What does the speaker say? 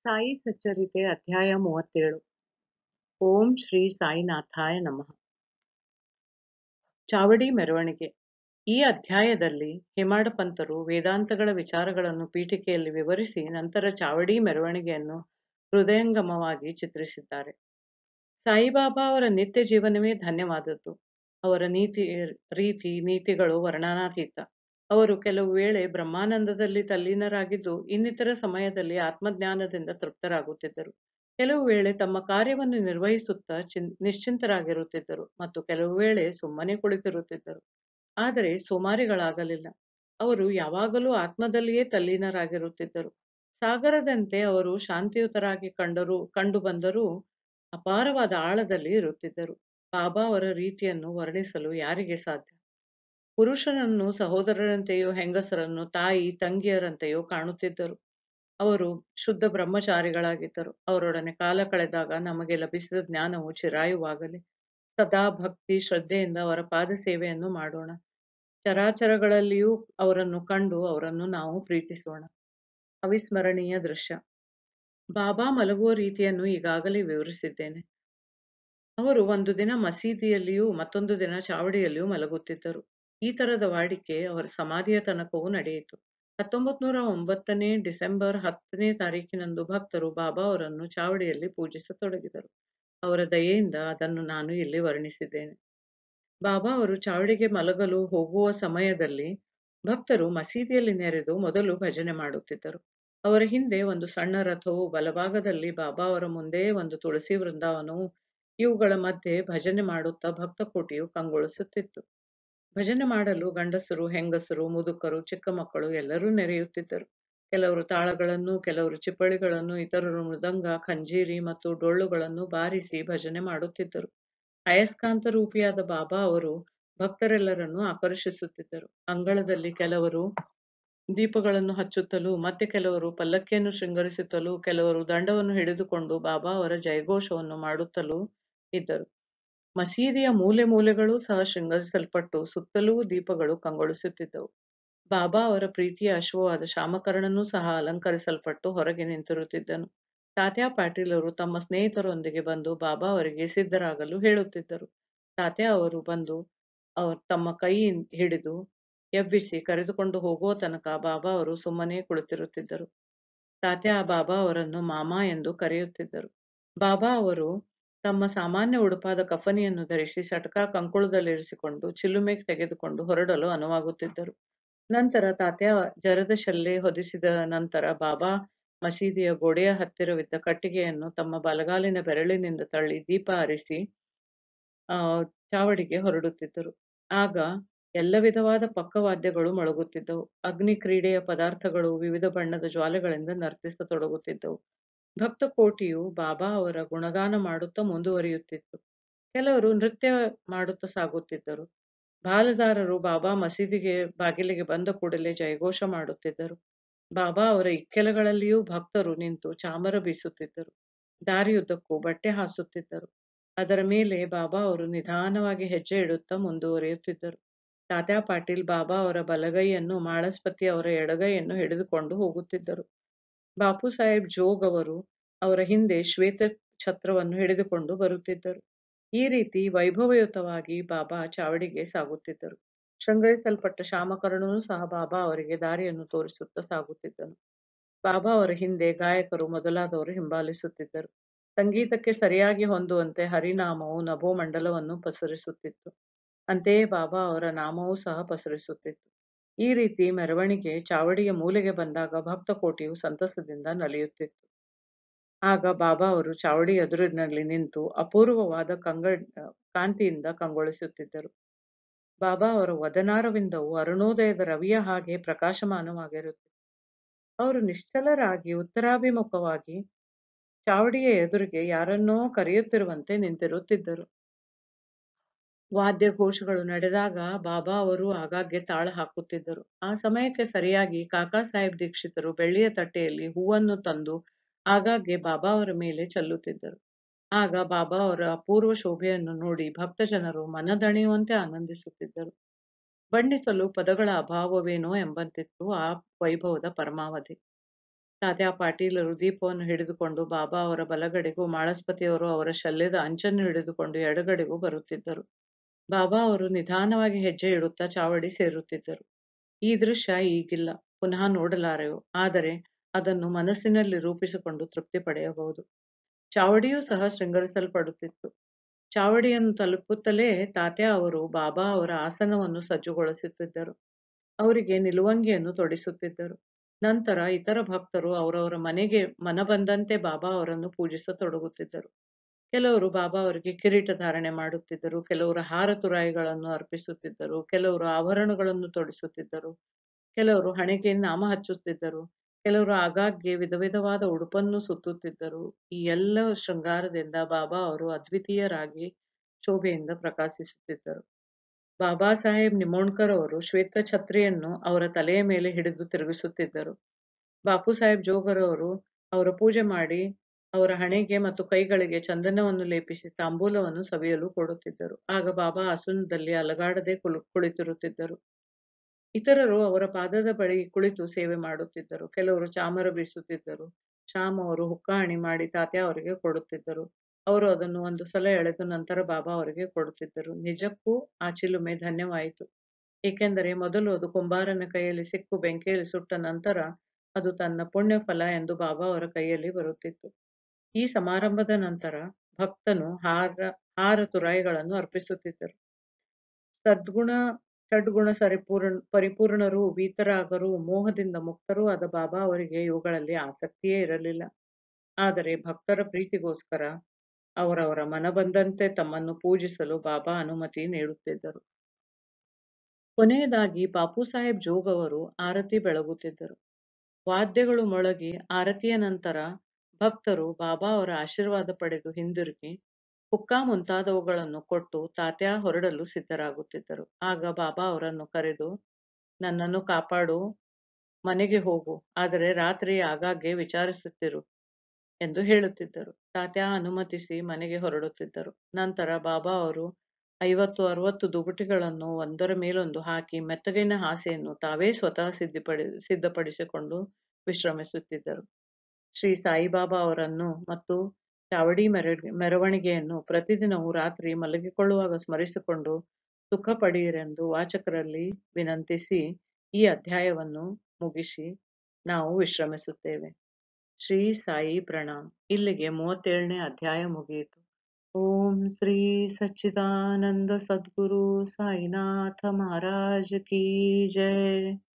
ಸಾಯಿ ಸಚ್ಚರಿತೆ ಅಧ್ಯಾಯ ಮೂವತ್ತೇಳು ಓಂ ಶ್ರೀ ಸಾಯಿನಾಥಾಯ ನಮಃ ಚಾವಡಿ ಮೆರವಣಿಗೆ ಈ ಅಧ್ಯಾಯದಲ್ಲಿ ಹೇಮಾಡ ಪಂತರು ವೇದಾಂತಗಳ ವಿಚಾರಗಳನ್ನು ಪೀಠಿಕೆಯಲ್ಲಿ ವಿವರಿಸಿ ನಂತರ ಚಾವಡಿ ಮೆರವಣಿಗೆಯನ್ನು ಹೃದಯಂಗಮವಾಗಿ ಚಿತ್ರಿಸಿದ್ದಾರೆ ಸಾಯಿಬಾಬಾ ಅವರ ನಿತ್ಯ ಜೀವನವೇ ಧನ್ಯವಾದದ್ದು ಅವರ ನೀತಿ ರೀತಿ ನೀತಿಗಳು ವರ್ಣನಾತೀತ ಅವರು ಕೆಲವು ವೇಳೆ ಬ್ರಹ್ಮಾನಂದದಲ್ಲಿ ತಲ್ಲೀನರಾಗಿದ್ದು ಇನ್ನಿತರ ಸಮಯದಲ್ಲಿ ಆತ್ಮಜ್ಞಾನದಿಂದ ತೃಪ್ತರಾಗುತ್ತಿದ್ದರು ಕೆಲವು ವೇಳೆ ತಮ್ಮ ಕಾರ್ಯವನ್ನು ನಿರ್ವಹಿಸುತ್ತಾ ಚಿನ್ ನಿಶ್ಚಿಂತರಾಗಿರುತ್ತಿದ್ದರು ಮತ್ತು ಕೆಲವು ವೇಳೆ ಸುಮ್ಮನೆ ಕುಳಿತಿರುತ್ತಿದ್ದರು ಆದರೆ ಸೋಮಾರಿಗಳಾಗಲಿಲ್ಲ ಅವರು ಯಾವಾಗಲೂ ಆತ್ಮದಲ್ಲಿಯೇ ತಲ್ಲೀನರಾಗಿರುತ್ತಿದ್ದರು ಸಾಗರದಂತೆ ಅವರು ಶಾಂತಿಯುತರಾಗಿ ಕಂಡರೂ ಕಂಡು ಬಂದರೂ ಅಪಾರವಾದ ಆಳದಲ್ಲಿ ಇರುತ್ತಿದ್ದರು ಬಾಬಾ ಅವರ ರೀತಿಯನ್ನು ವರ್ಣಿಸಲು ಯಾರಿಗೆ ಸಾಧ್ಯ ಪುರುಷನನ್ನು ಸಹೋದರರಂತೆಯೋ ಹೆಂಗಸರನ್ನು ತಾಯಿ ತಂಗಿಯರಂತೆಯೋ ಕಾಣುತ್ತಿದ್ದರು ಅವರು ಶುದ್ಧ ಬ್ರಹ್ಮಚಾರಿಗಳಾಗಿದ್ದರು ಅವರೊಡನೆ ಕಾಲ ಕಳೆದಾಗ ನಮಗೆ ಲಭಿಸಿದ ಜ್ಞಾನವು ಚಿರಾಯುವಾಗಲಿ ಸದಾ ಭಕ್ತಿ ಶ್ರದ್ಧೆಯಿಂದ ಅವರ ಪಾದ ಸೇವೆಯನ್ನು ಮಾಡೋಣ ಚರಾಚರಗಳಲ್ಲಿಯೂ ಅವರನ್ನು ಕಂಡು ಅವರನ್ನು ನಾವು ಪ್ರೀತಿಸೋಣ ಅವಿಸ್ಮರಣೀಯ ದೃಶ್ಯ ಬಾಬಾ ಮಲಗುವ ರೀತಿಯನ್ನು ಈಗಾಗಲೇ ವಿವರಿಸಿದ್ದೇನೆ ಅವರು ಒಂದು ದಿನ ಮಸೀದಿಯಲ್ಲಿಯೂ ಮತ್ತೊಂದು ದಿನ ಚಾವಡಿಯಲ್ಲಿಯೂ ಮಲಗುತ್ತಿದ್ದರು ಈ ತರದ ವಾಡಿಕೆ ಅವರ ಸಮಾಧಿಯ ತನಕವೂ ನಡೆಯಿತು ಹತ್ತೊಂಬತ್ ನೂರ ಒಂಬತ್ತನೇ ಡಿಸೆಂಬರ್ ಹತ್ತನೇ ತಾರೀಕಿನಂದು ಭಕ್ತರು ಬಾಬಾ ಅವರನ್ನು ಚಾವಡಿಯಲ್ಲಿ ಪೂಜಿಸತೊಡಗಿದರು ಅವರ ದಯೆಯಿಂದ ಅದನ್ನು ನಾನು ಇಲ್ಲಿ ವರ್ಣಿಸಿದ್ದೇನೆ ಬಾಬಾ ಅವರು ಚಾವಡಿಗೆ ಮಲಗಲು ಹೋಗುವ ಸಮಯದಲ್ಲಿ ಭಕ್ತರು ಮಸೀದಿಯಲ್ಲಿ ನೆರೆದು ಮೊದಲು ಭಜನೆ ಮಾಡುತ್ತಿದ್ದರು ಅವರ ಹಿಂದೆ ಒಂದು ಸಣ್ಣ ರಥವು ಬಲಭಾಗದಲ್ಲಿ ಬಾಬಾ ಅವರ ಮುಂದೆ ಒಂದು ತುಳಸಿ ವೃಂದಾವನವು ಇವುಗಳ ಮಧ್ಯೆ ಭಜನೆ ಮಾಡುತ್ತಾ ಭಕ್ತ ಕೋಟಿಯು ಕಂಗೊಳಿಸುತ್ತಿತ್ತು ಭಜನೆ ಮಾಡಲು ಗಂಡಸರು ಹೆಂಗಸರು ಮುದುಕರು ಚಿಕ್ಕ ಮಕ್ಕಳು ಎಲ್ಲರೂ ನೆರೆಯುತ್ತಿದ್ದರು ಕೆಲವರು ತಾಳಗಳನ್ನು ಕೆಲವರು ಚಿಪ್ಪಳಿಗಳನ್ನು ಇತರರು ಮೃದಂಗ ಖಂಜೀರಿ ಮತ್ತು ಡೊಳ್ಳುಗಳನ್ನು ಬಾರಿಸಿ ಭಜನೆ ಮಾಡುತ್ತಿದ್ದರು ಅಯಸ್ಕಾಂತ ರೂಪಿಯಾದ ಬಾಬಾ ಅವರು ಭಕ್ತರೆಲ್ಲರನ್ನು ಆಕರ್ಷಿಸುತ್ತಿದ್ದರು ಅಂಗಳದಲ್ಲಿ ಕೆಲವರು ದೀಪಗಳನ್ನು ಹಚ್ಚುತ್ತಲೂ ಮತ್ತೆ ಕೆಲವರು ಪಲ್ಲಕ್ಕಿಯನ್ನು ಶೃಂಗರಿಸುತ್ತಲೂ ಕೆಲವರು ದಂಡವನ್ನು ಹಿಡಿದುಕೊಂಡು ಬಾಬಾ ಅವರ ಜಯಘೋಷವನ್ನು ಮಾಡುತ್ತಲೂ ಇದ್ದರು ಮಸೀದಿಯ ಮೂಲೆ ಮೂಲೆಗಳೂ ಸಹ ಶೃಂಗರಿಸಲ್ಪಟ್ಟು ಸುತ್ತಲೂ ದೀಪಗಳು ಕಂಗೊಳಿಸುತ್ತಿದ್ದವು ಬಾಬಾ ಅವರ ಪ್ರೀತಿಯ ಅಶ್ವವಾದ ಶಾಮಕರ್ಣನೂ ಸಹ ಅಲಂಕರಿಸಲ್ಪಟ್ಟು ಹೊರಗೆ ನಿಂತಿರುತ್ತಿದ್ದನು ತಾತ್ಯಾ ಪಾಟೀಲ್ ಅವರು ತಮ್ಮ ಸ್ನೇಹಿತರೊಂದಿಗೆ ಬಂದು ಬಾಬಾ ಅವರಿಗೆ ಸಿದ್ಧರಾಗಲು ಹೇಳುತ್ತಿದ್ದರು ತಾತ್ಯಾ ಅವರು ಬಂದು ಅವ್ರ ತಮ್ಮ ಕೈ ಹಿಡಿದು ಎಬ್ಬಿಸಿ ಕರೆದುಕೊಂಡು ಹೋಗುವ ತನಕ ಬಾಬಾ ಅವರು ಸುಮ್ಮನೆ ಕುಳಿತಿರುತ್ತಿದ್ದರು ತಾತ್ಯಾ ಬಾಬಾ ಅವರನ್ನು ಮಾಮಾ ಎಂದು ಕರೆಯುತ್ತಿದ್ದರು ಬಾಬಾ ಅವರು ತಮ್ಮ ಸಾಮಾನ್ಯ ಉಡುಪಾದ ಕಫನಿಯನ್ನು ಧರಿಸಿ ಸಟಕ ಕಂಕುಳದಲ್ಲಿರಿಸಿಕೊಂಡು ಚಿಲುಮೆ ತೆಗೆದುಕೊಂಡು ಹೊರಡಲು ಅನುವಾಗುತ್ತಿದ್ದರು ನಂತರ ತಾತ್ಯಾ ಜರದ ಶಲ್ಲೆ ಹೊದಿಸಿದ ನಂತರ ಬಾಬಾ ಮಸೀದಿಯ ಗೋಡೆಯ ಹತ್ತಿರವಿದ್ದ ಕಟ್ಟಿಗೆಯನ್ನು ತಮ್ಮ ಬಲಗಾಲಿನ ಬೆರಳಿನಿಂದ ತಳ್ಳಿ ದೀಪ ಹರಿಸಿ ಆ ಚಾವಡಿಗೆ ಹೊರಡುತ್ತಿದ್ದರು ಆಗ ಎಲ್ಲ ವಿಧವಾದ ಪಕ್ಕವಾದ್ಯಗಳು ಮೊಳಗುತ್ತಿದ್ದವು ಅಗ್ನಿ ಕ್ರೀಡೆಯ ಪದಾರ್ಥಗಳು ವಿವಿಧ ಬಣ್ಣದ ಜ್ವಾಲೆಗಳಿಂದ ನರ್ತಿಸತೊಡಗುತ್ತಿದ್ದವು ಭಕ್ತ ಕೋಟಿಯು ಬಾಬಾ ಅವರ ಗುಣಗಾನ ಮಾಡುತ್ತಾ ಮುಂದುವರಿಯುತ್ತಿತ್ತು ಕೆಲವರು ನೃತ್ಯ ಮಾಡುತ್ತಾ ಸಾಗುತ್ತಿದ್ದರು ಬಾಲದಾರರು ಬಾಬಾ ಮಸೀದಿಗೆ ಬಾಗಿಲಿಗೆ ಬಂದ ಕೂಡಲೇ ಜಯಘೋಷ ಮಾಡುತ್ತಿದ್ದರು ಬಾಬಾ ಅವರ ಇಕ್ಕೆಲಗಳಲ್ಲಿಯೂ ಭಕ್ತರು ನಿಂತು ಚಾಮರ ಬೀಸುತ್ತಿದ್ದರು ದಾರಿಯುದ್ದಕ್ಕೂ ಬಟ್ಟೆ ಹಾಸುತ್ತಿದ್ದರು ಅದರ ಮೇಲೆ ಬಾಬಾ ಅವರು ನಿಧಾನವಾಗಿ ಹೆಜ್ಜೆ ಇಡುತ್ತಾ ಮುಂದುವರಿಯುತ್ತಿದ್ದರು ತಾತ್ಯಾ ಪಾಟೀಲ್ ಬಾಬಾ ಅವರ ಬಲಗೈಯನ್ನು ಮಾಳಸ್ಪತಿ ಅವರ ಎಡಗೈಯನ್ನು ಹಿಡಿದುಕೊಂಡು ಹೋಗುತ್ತಿದ್ದರು ಬಾಪು ಸಾಹೇಬ್ ಜೋಗ್ ಅವರು ಅವರ ಹಿಂದೆ ಶ್ವೇತ ಛತ್ರವನ್ನು ಹಿಡಿದುಕೊಂಡು ಬರುತ್ತಿದ್ದರು ಈ ರೀತಿ ವೈಭವಯುತವಾಗಿ ಬಾಬಾ ಚಾವಡಿಗೆ ಸಾಗುತ್ತಿದ್ದರು ಶೃಂಗರಿಸಲ್ಪಟ್ಟ ಶಾಮಕರ್ಣನೂ ಸಹ ಬಾಬಾ ಅವರಿಗೆ ದಾರಿಯನ್ನು ತೋರಿಸುತ್ತಾ ಸಾಗುತ್ತಿದ್ದನು ಬಾಬಾ ಅವರ ಹಿಂದೆ ಗಾಯಕರು ಮೊದಲಾದವರು ಹಿಂಬಾಲಿಸುತ್ತಿದ್ದರು ಸಂಗೀತಕ್ಕೆ ಸರಿಯಾಗಿ ಹೊಂದುವಂತೆ ಹರಿನಾಮವು ನಭೋಮಂಡಲವನ್ನು ಪಸರಿಸುತ್ತಿತ್ತು ಅಂತೆಯೇ ಬಾಬಾ ಅವರ ನಾಮವೂ ಸಹ ಪಸರಿಸುತ್ತಿತ್ತು ಈ ರೀತಿ ಮೆರವಣಿಗೆ ಚಾವಡಿಯ ಮೂಲೆಗೆ ಬಂದಾಗ ಭಕ್ತ ಕೋಟಿಯು ಸಂತಸದಿಂದ ನಲಿಯುತ್ತಿತ್ತು ಆಗ ಬಾಬಾ ಅವರು ಚಾವಡಿ ಎದುರಿನಲ್ಲಿ ನಿಂತು ಅಪೂರ್ವವಾದ ಕಂಗ ಕಾಂತಿಯಿಂದ ಕಂಗೊಳಿಸುತ್ತಿದ್ದರು ಬಾಬಾ ಅವರ ವದನಾರವಿಂದವು ಅರುಣೋದಯದ ರವಿಯ ಹಾಗೆ ಪ್ರಕಾಶಮಾನವಾಗಿರುತ್ತಿತ್ತು ಅವರು ನಿಶ್ಚಲರಾಗಿ ಉತ್ತರಾಭಿಮುಖವಾಗಿ ಚಾವಡಿಯ ಎದುರಿಗೆ ಯಾರನ್ನೋ ಕರೆಯುತ್ತಿರುವಂತೆ ನಿಂತಿರುತ್ತಿದ್ದರು ವಾದ್ಯಘೋಷಗಳು ನಡೆದಾಗ ಬಾಬಾ ಅವರು ಆಗಾಗ್ಗೆ ತಾಳ ಹಾಕುತ್ತಿದ್ದರು ಆ ಸಮಯಕ್ಕೆ ಸರಿಯಾಗಿ ಕಾಕಾ ಸಾಹೇಬ್ ದೀಕ್ಷಿತರು ಬೆಳ್ಳಿಯ ತಟ್ಟೆಯಲ್ಲಿ ಹೂವನ್ನು ತಂದು ಆಗಾಗ್ಗೆ ಬಾಬಾ ಅವರ ಮೇಲೆ ಚೆಲ್ಲುತ್ತಿದ್ದರು ಆಗ ಬಾಬಾ ಅವರ ಅಪೂರ್ವ ಶೋಭೆಯನ್ನು ನೋಡಿ ಭಕ್ತ ಜನರು ಮನದಣಿಯುವಂತೆ ಆನಂದಿಸುತ್ತಿದ್ದರು ಬಣ್ಣಿಸಲು ಪದಗಳ ಅಭಾವವೇನೋ ಎಂಬಂತಿತ್ತು ಆ ವೈಭವದ ಪರಮಾವಧಿ ತಾತ್ಯಾ ಪಾಟೀಲರು ದೀಪವನ್ನು ಹಿಡಿದುಕೊಂಡು ಬಾಬಾ ಅವರ ಬಲಗಡೆಗೂ ಮಾಳಸ್ಪತಿಯವರು ಅವರ ಶಲ್ಯದ ಅಂಚನ್ನು ಹಿಡಿದುಕೊಂಡು ಎಡಗಡೆಗೂ ಬರುತ್ತಿದ್ದರು ಬಾಬಾ ಅವರು ನಿಧಾನವಾಗಿ ಹೆಜ್ಜೆ ಇಡುತ್ತಾ ಚಾವಡಿ ಸೇರುತ್ತಿದ್ದರು ಈ ದೃಶ್ಯ ಈಗಿಲ್ಲ ಪುನಃ ನೋಡಲಾರೆವು ಆದರೆ ಅದನ್ನು ಮನಸ್ಸಿನಲ್ಲಿ ರೂಪಿಸಿಕೊಂಡು ತೃಪ್ತಿ ಪಡೆಯಬಹುದು ಚಾವಡಿಯೂ ಸಹ ಶೃಂಗರಿಸಲ್ಪಡುತ್ತಿತ್ತು ಚಾವಡಿಯನ್ನು ತಲುಪುತ್ತಲೇ ತಾತ್ಯಾ ಅವರು ಬಾಬಾ ಅವರ ಆಸನವನ್ನು ಸಜ್ಜುಗೊಳಿಸುತ್ತಿದ್ದರು ಅವರಿಗೆ ನಿಲುವಂಗಿಯನ್ನು ತೊಡಿಸುತ್ತಿದ್ದರು ನಂತರ ಇತರ ಭಕ್ತರು ಅವರವರ ಮನೆಗೆ ಮನ ಬಂದಂತೆ ಬಾಬಾ ಅವರನ್ನು ಪೂಜಿಸತೊಡಗುತ್ತಿದ್ದರು ಕೆಲವರು ಬಾಬಾ ಅವರಿಗೆ ಕಿರೀಟ ಧಾರಣೆ ಮಾಡುತ್ತಿದ್ದರು ಕೆಲವರು ಹಾರ ತುರಾಯಿಗಳನ್ನು ಅರ್ಪಿಸುತ್ತಿದ್ದರು ಕೆಲವರು ಆಭರಣಗಳನ್ನು ತೊಡಿಸುತ್ತಿದ್ದರು ಕೆಲವರು ಹಣೆಗೆ ನಾಮ ಹಚ್ಚುತ್ತಿದ್ದರು ಕೆಲವರು ಆಗಾಗ್ಗೆ ವಿಧ ವಿಧವಾದ ಉಡುಪನ್ನು ಸುತ್ತುತ್ತಿದ್ದರು ಈ ಎಲ್ಲ ಶೃಂಗಾರದಿಂದ ಬಾಬಾ ಅವರು ಅದ್ವಿತೀಯರಾಗಿ ಶೋಭೆಯಿಂದ ಪ್ರಕಾಶಿಸುತ್ತಿದ್ದರು ಬಾಬಾ ಸಾಹೇಬ್ ನಿಮೋಣ್ಕರ್ ಅವರು ಶ್ವೇತ ಛತ್ರಿಯನ್ನು ಅವರ ತಲೆಯ ಮೇಲೆ ಹಿಡಿದು ತಿರುಗಿಸುತ್ತಿದ್ದರು ಬಾಪು ಸಾಹೇಬ್ ಜೋಗರ್ ಅವರು ಅವರ ಪೂಜೆ ಮಾಡಿ ಅವರ ಹಣೆಗೆ ಮತ್ತು ಕೈಗಳಿಗೆ ಚಂದನವನ್ನು ಲೇಪಿಸಿ ತಾಂಬೂಲವನ್ನು ಸವಿಯಲು ಕೊಡುತ್ತಿದ್ದರು ಆಗ ಬಾಬಾ ಆಸನದಲ್ಲಿ ಅಲಗಾಡದೆ ಕುಳು ಕುಳಿತಿರುತ್ತಿದ್ದರು ಇತರರು ಅವರ ಪಾದದ ಬಳಿ ಕುಳಿತು ಸೇವೆ ಮಾಡುತ್ತಿದ್ದರು ಕೆಲವರು ಚಾಮರ ಬೀಸುತ್ತಿದ್ದರು ಶ್ಯಾಮ್ ಅವರು ಹುಕ್ಕಾಣಿ ಮಾಡಿ ತಾತ್ಯಾ ಅವರಿಗೆ ಕೊಡುತ್ತಿದ್ದರು ಅವರು ಅದನ್ನು ಒಂದು ಸಲ ಎಳೆದು ನಂತರ ಬಾಬಾ ಅವರಿಗೆ ಕೊಡುತ್ತಿದ್ದರು ನಿಜಕ್ಕೂ ಆ ಚಿಲುಮೆ ಧನ್ಯವಾಯಿತು ಏಕೆಂದರೆ ಮೊದಲು ಅದು ಕುಂಬಾರನ ಕೈಯಲ್ಲಿ ಸಿಕ್ಕು ಬೆಂಕಿಯಲ್ಲಿ ಸುಟ್ಟ ನಂತರ ಅದು ತನ್ನ ಪುಣ್ಯ ಫಲ ಎಂದು ಬಾಬಾ ಅವರ ಕೈಯಲ್ಲಿ ಬರುತ್ತಿತ್ತು ಈ ಸಮಾರಂಭದ ನಂತರ ಭಕ್ತನು ಹಾರ ಹಾರ ತುರಾಯಿಗಳನ್ನು ಅರ್ಪಿಸುತ್ತಿದ್ದರು ಸದ್ಗುಣ ಷಡ್ಗುಣ ಸರಿಪೂರ್ಣ ಪರಿಪೂರ್ಣರು ವೀತರಾಗರು ಮೋಹದಿಂದ ಮುಕ್ತರೂ ಆದ ಬಾಬಾ ಅವರಿಗೆ ಇವುಗಳಲ್ಲಿ ಆಸಕ್ತಿಯೇ ಇರಲಿಲ್ಲ ಆದರೆ ಭಕ್ತರ ಪ್ರೀತಿಗೋಸ್ಕರ ಅವರವರ ಮನ ಬಂದಂತೆ ತಮ್ಮನ್ನು ಪೂಜಿಸಲು ಬಾಬಾ ಅನುಮತಿ ನೀಡುತ್ತಿದ್ದರು ಕೊನೆಯದಾಗಿ ಬಾಪು ಸಾಹೇಬ್ ಜೋಗ್ ಅವರು ಆರತಿ ಬೆಳಗುತ್ತಿದ್ದರು ವಾದ್ಯಗಳು ಮೊಳಗಿ ಆರತಿಯ ನಂತರ ಭಕ್ತರು ಬಾಬಾ ಅವರ ಆಶೀರ್ವಾದ ಪಡೆದು ಹಿಂದಿರುಗಿ ಹುಕ್ಕಾ ಮುಂತಾದವುಗಳನ್ನು ಕೊಟ್ಟು ತಾತ್ಯಾ ಹೊರಡಲು ಸಿದ್ಧರಾಗುತ್ತಿದ್ದರು ಆಗ ಬಾಬಾ ಅವರನ್ನು ಕರೆದು ನನ್ನನ್ನು ಕಾಪಾಡು ಮನೆಗೆ ಹೋಗು ಆದರೆ ರಾತ್ರಿ ಆಗಾಗ್ಗೆ ವಿಚಾರಿಸುತ್ತಿರು ಎಂದು ಹೇಳುತ್ತಿದ್ದರು ತಾತ್ಯಾ ಅನುಮತಿಸಿ ಮನೆಗೆ ಹೊರಡುತ್ತಿದ್ದರು ನಂತರ ಬಾಬಾ ಅವರು ಐವತ್ತು ಅರವತ್ತು ದುಗುಟಿಗಳನ್ನು ಒಂದರ ಮೇಲೊಂದು ಹಾಕಿ ಮೆತ್ತಗಿನ ಹಾಸೆಯನ್ನು ತಾವೇ ಸ್ವತಃ ಸಿದ್ಧಪಡಿ ಸಿದ್ಧಪಡಿಸಿಕೊಂಡು ವಿಶ್ರಮಿಸುತ್ತಿದ್ದರು ಶ್ರೀ ಸಾಯಿಬಾಬಾ ಅವರನ್ನು ಮತ್ತು ಚಾವಡಿ ಮೆರ ಮೆರವಣಿಗೆಯನ್ನು ಪ್ರತಿದಿನವೂ ರಾತ್ರಿ ಮಲಗಿಕೊಳ್ಳುವಾಗ ಸ್ಮರಿಸಿಕೊಂಡು ಸುಖ ಪಡೆಯಿರೆಂದು ವಾಚಕರಲ್ಲಿ ವಿನಂತಿಸಿ ಈ ಅಧ್ಯಾಯವನ್ನು ಮುಗಿಸಿ ನಾವು ವಿಶ್ರಮಿಸುತ್ತೇವೆ ಶ್ರೀ ಸಾಯಿ ಪ್ರಣಾಮ್ ಇಲ್ಲಿಗೆ ಮೂವತ್ತೇಳನೇ ಅಧ್ಯಾಯ ಮುಗಿಯಿತು ಓಂ ಶ್ರೀ ಸಚ್ಚಿದಾನಂದ ಸದ್ಗುರು ಸಾಯಿನಾಥ ಮಹಾರಾಜ್ ಕಿ ಜಯ